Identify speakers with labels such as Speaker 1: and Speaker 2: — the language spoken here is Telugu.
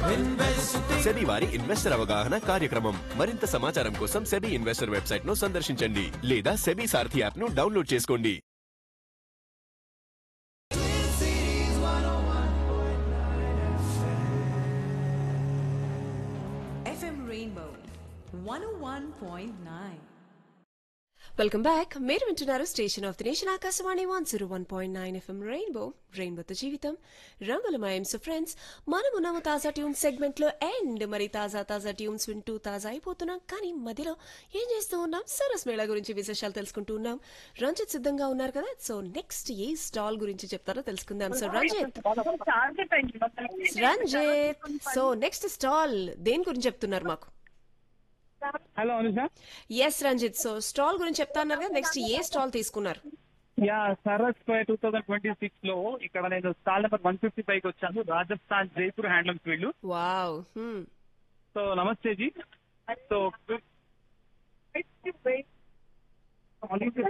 Speaker 1: సెబీ వారి ఇన్వెస్టర్ అవగాహన కార్యక్రమం మరింత సమాచారం కోసం సెబీ ఇన్వెస్టర్ వెబ్సైట్ ను సందర్శించండి లేదా సెబీ సారథి యాప్ ను డౌన్లోడ్ చేసుకోండి
Speaker 2: FM Rainbow 101.9.
Speaker 3: వెల్కమ్ బ్యాక్ మీరు వింటున్నారు station of the nation Akashvani one zero one point nine FM rainbow రెయిన్బోతో జీవితం రంగులమయం సో ఫ్రెండ్స్ మనం ఉన్నాము తాజా ట్యూన్ సెగ్మెంట్ లో అండ్ మరి తాజా తాజా ట్యూన్స్ వింటూ తాజా అయిపోతున్నాం కానీ మధ్యలో ఏం చేస్తూ ఉన్నాం సరస్ మేళా గురించి విశేషాలు తెలుసుకుంటూ ఉన్నాం రంజిత్ సిద్ధంగా ఉన్నారు కదా సో నెక్స్ట్ ఏ స్టాల్ గురించి చెప్తారో తెలుసుకుందాం so Ranjith Ranjith so next stall దేని గురించి చెప్తున్నారు మాకు
Speaker 4: hello Anusha
Speaker 3: yes Ranjith so stall గురించి చెప్తా ఉన్నారు కదా నెక్స్ట్ ఏ స్టాల్ తీసుకున్నారు
Speaker 4: yeah Saras two thousand twenty six లో ఇక్కడ నేను stall number one fifty five వచ్చాను రాజస్థాన్ జైపూర్ హ్యాండ్లూమ్స్ వీళ్ళు
Speaker 3: వావ్
Speaker 4: సో నమస్తే జీ సో